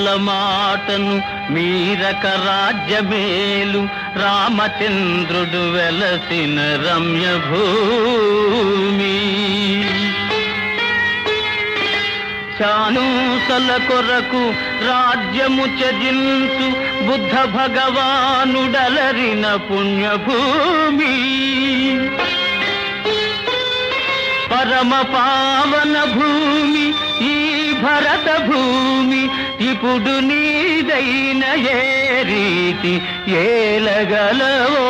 మాటను మీరక రాజ్యమేలు రామచంద్రుడు వెలసిన రమ్య భూమి చానూసల కొరకు రాజ్యము చజించు బుద్ధ భగవానుడలరిన పుణ్యభూమి పరమ పావన భూమి ఈ భరత భూమి ఇప్పుడు నీదైన ఏ రీతి ఏలగలవో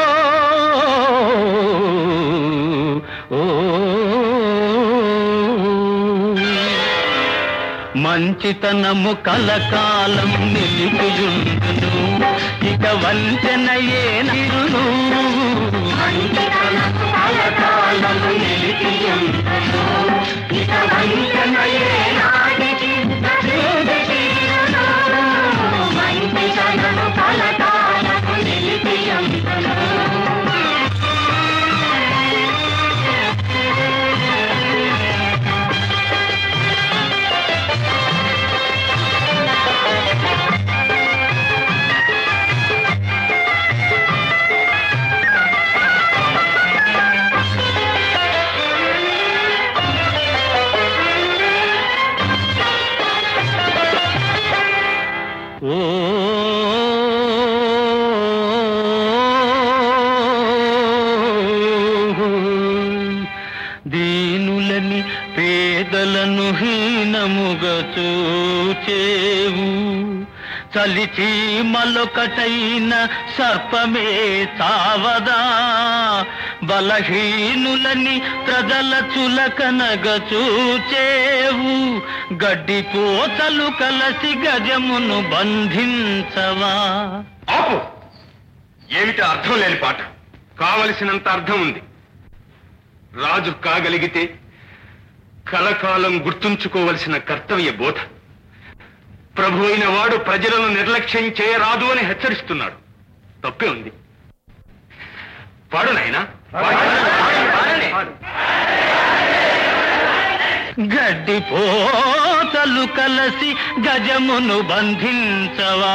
మంచితనము కలకాలం నిలిపియుండును ఇక వంచన ఏ నిరును ఓ దీనులని పేదలను హీనముగా చూచేవు చలిచి మలొకటైన సర్పమే చావదా బలహీనులని ప్రజల చులకనగ చూచేవు గడ్డి పోతలు కలసి గజమును బంధించవా ఆపు ఏమిటి అర్థం లేని పాట కావలసినంత అర్థం ఉంది రాజు కాగలిగితే కలకాలం గుర్తుంచుకోవలసిన కర్తవ్య బోధ ప్రభు అయిన వాడు ప్రజలను నిర్లక్ష్యం చేయరాదు అని హెచ్చరిస్తున్నాడు తప్పే ఉంది పాడు నాయనా గడ్డి పోతలు కలసి గజమును బంధించవా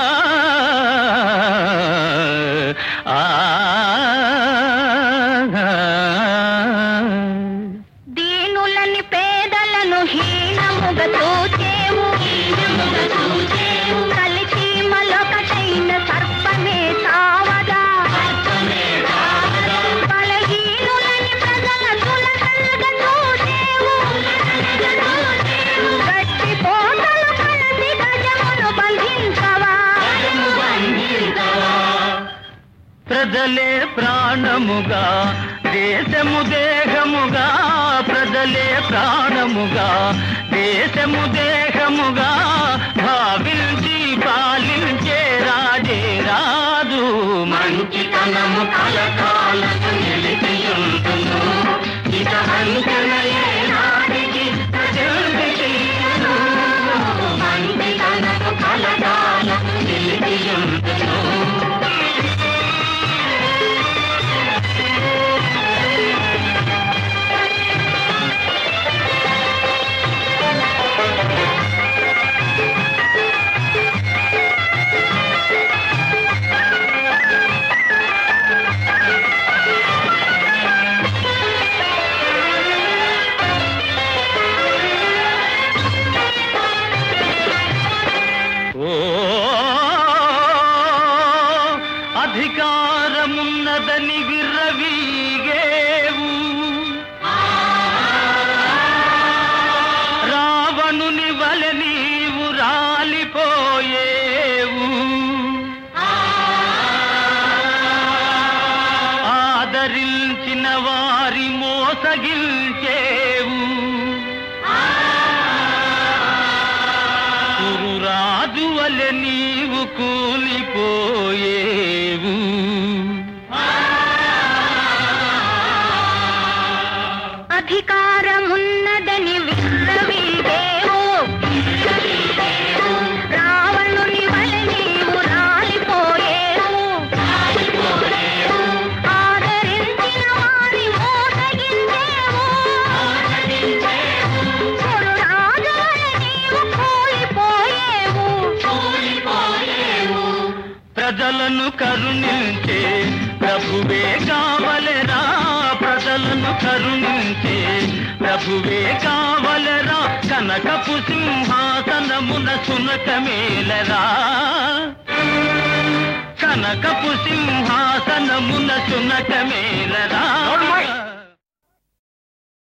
ఆ దీనులని పేదలను హీనముగా చూచేవు కలిసి మలొకటైన సర్పమే తావదా బలహీనులని ప్రజల తులకలుగా చూచేవు గట్టి పోతలు కలిసి గజమును బంధించవా ప్రజలే ప్రాణముగా దేశము దేహముగా ప్రజలే ప్రాణముగా దేశము దేహముగా భావించి పాలించే రాజే రాజు మంచితనము కలకాలము నిలిపియుండును ఇక వంచన ఏనాటికి ప్రజల్ని చెయ్యను మంచితనము కలకాలము నిలిపియుండును ఓ అధికారమున్నదని విర్రవీగేవు రావణుని వలె నీవు రాలిపోయేవు ఆదరించిన వారి మోసగిల్చేవు కురురాజు వలె నీవు కూలిపోయేవు అధికారమున్నదని విర్రవీగేవు రావణుని వలె నీవు రాలిపోయేవు ఆదరించిన వారి మోసగించేవు ప్రజలను కరుణించే ప్రభువే కావలెరా ప్రజలను కరుణించే ప్రభువే కావలెరా కనకపు సింహాసనమున సునకమేలరా కనకపు సింహాసనమున సునకమేలరా